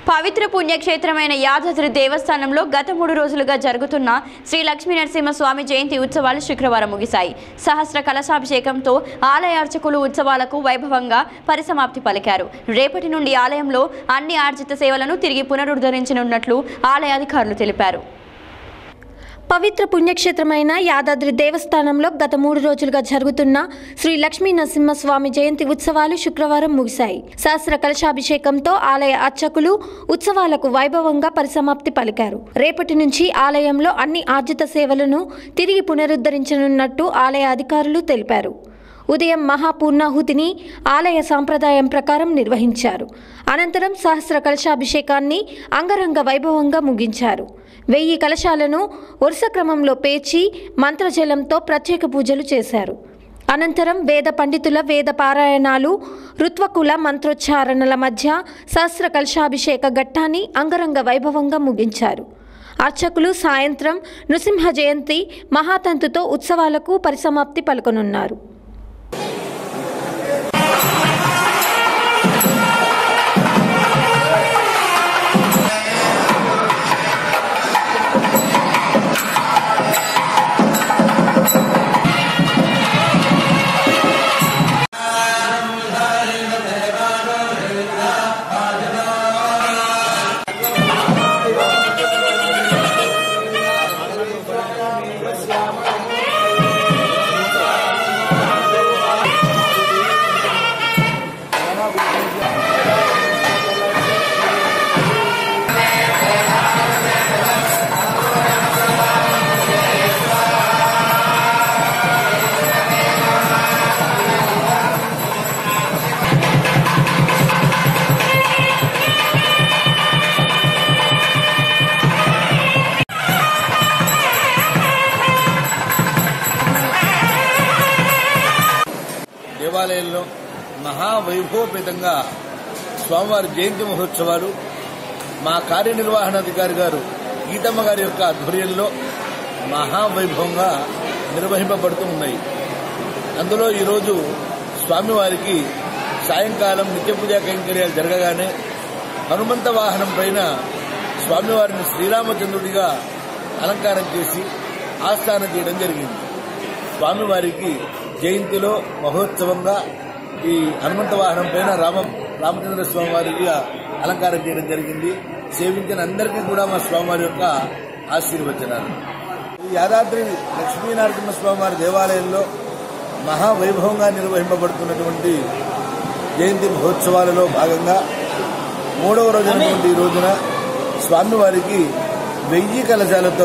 పవిత్ర పుణ్యక్షేత్రమైన యాదాద్రి దేవస్థానంలో గత మూడు రోజులుగా జరుగుతున్న శ్రీ లక్ష్మీ నరసింహస్వామి జయంతి ఉత్సవాలు శుక్రవారం ముగిశాయి సహస్ర కలశాభిషేకంతో ఆలయ అర్చకులు ఉత్సవాలకు వైభవంగా పరిసమాప్తి పలికారు రేపటి నుండి ఆలయంలో అన్ని ఆర్జిత సేవలను తిరిగి పునరుద్ధరించనున్నట్లు ఆలయ అధికారులు తెలిపారు పవిత్ర పుణ్యక్షేత్రమైన యాదాద్రి దేవస్థానంలో గత మూడు రోజులుగా జరుగుతున్న శ్రీ లక్ష్మీ నరసింహస్వామి జయంతి ఉత్సవాలు శుక్రవారం ముగిశాయి సహస్ర కలశాభిషేకంతో ఆలయ అర్చకులు ఉత్సవాలకు వైభవంగా పరిసమాప్తి పలికారు రేపటి నుంచి ఆలయంలో అన్ని ఆర్జిత సేవలను తిరిగి పునరుద్ధరించనున్నట్టు ఆలయ అధికారులు తెలిపారు ఉదయం మహాపూర్ణాహుతిని ఆలయ సాంప్రదాయం ప్రకారం నిర్వహించారు అనంతరం సహస్ర కలశాభిషేకాన్ని అంగరంగ వైభవంగా ముగించారు వెయ్యి కలశాలను వరుస క్రమంలో పేర్చి మంత్రజలంతో ప్రత్యేక పూజలు చేశారు అనంతరం వేద పండితుల వేద పారాయణాలు ఋత్వకుల మంత్రోచ్చారణల మధ్య సహస్ర కలశాభిషేక ఘట్టాన్ని అంగరంగ వైభవంగా ముగించారు అర్చకులు సాయంత్రం నృసింహ జయంతి మహాతంతుతో ఉత్సవాలకు పరిసమాప్తి పలుకనున్నారు దేవాలయంలో మహావైభవపేతంగా స్వామివారి జయంతి మహోత్సవాలు మా కార్యనిర్వహణాధికారి గారు గీతమ్మ గారి యొక్క ఆధ్వర్యంలో మహావైభవంగా నిర్వహింపబడుతూ ఉన్నాయి అందులో ఈరోజు స్వామివారికి సాయంకాలం నిత్య పూజా కైంకర్యాలు జరగగానే హనుమంత వాహనం పైన స్వామివారిని శ్రీరామచంద్రుడిగా అలంకారం చేసి ఆస్థానం చేయడం జరిగింది స్వామివారికి జయంతిలో మహోత్సవంగా ఈ హనుమంత వాహనం పైన రామ రామచంద్ర స్వామి వారిగా అలంకారం చేయడం జరిగింది సేవించిన అందరికీ కూడా మా స్వామివారి యొక్క ఆశీర్వచనాలు ఈ యాదాద్రి లక్ష్మీనరసింహ స్వామివారి దేవాలయంలో మహావైభవంగా నిర్వహింపబడుతున్నటువంటి జయంతి మహోత్సవాలలో భాగంగా మూడవ రోజునటువంటి ఈ రోజున స్వామివారికి వెయ్యి కలశాలతో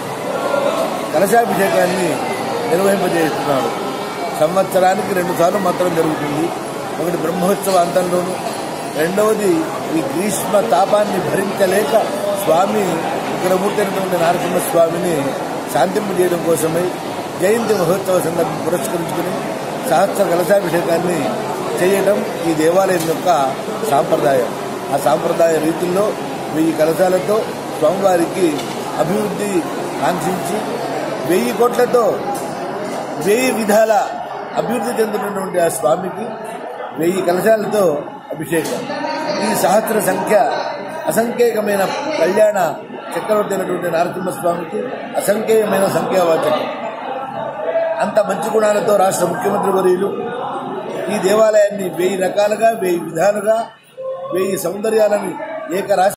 కలశాభిషేకాన్ని నిర్వహింపజేస్తున్నారు సంవత్సరానికి రెండు సార్లు మాత్రం జరుగుతుంది ఒకటి బ్రహ్మోత్సవ అంతంలోను రెండవది ఈ గ్రీష్మ తాపాన్ని భరించలేక స్వామి ఉగ్రమూర్తి అయినటువంటి నరసింహ స్వామిని శాంతింపజేయడం కోసమై జయంతి మహోత్సవ సందర్భం పురస్కరించుకుని సహస్ర కలశాభిషేకాన్ని చేయడం ఈ దేవాలయం యొక్క సాంప్రదాయం ఆ సాంప్రదాయ రీతుల్లో వెయ్యి కలశాలతో స్వామివారికి అభివృద్ధి కాంక్షించి వెయ్యి కోట్లతో వెయ్యి విధాల అభివృద్ధి చెందుతున్నటువంటి ఆ స్వామికి వెయ్యి కలశాలతో అభిషేకం ఈ సహస్ర సంఖ్య అసంఖ్యేకమైన కళ్యాణ చక్రవర్తి అయినటువంటి నరసింహస్వామికి అసంఖ్యేయమైన సంఖ్యావాచకం అంత మంచి గుణాలతో రాష్ట్ర ముఖ్యమంత్రి వర్యులు ఈ దేవాలయాన్ని వెయ్యి రకాలుగా వెయ్యి విధాలుగా వెయ్యి సౌందర్యాలను ఏక రాష్ట్ర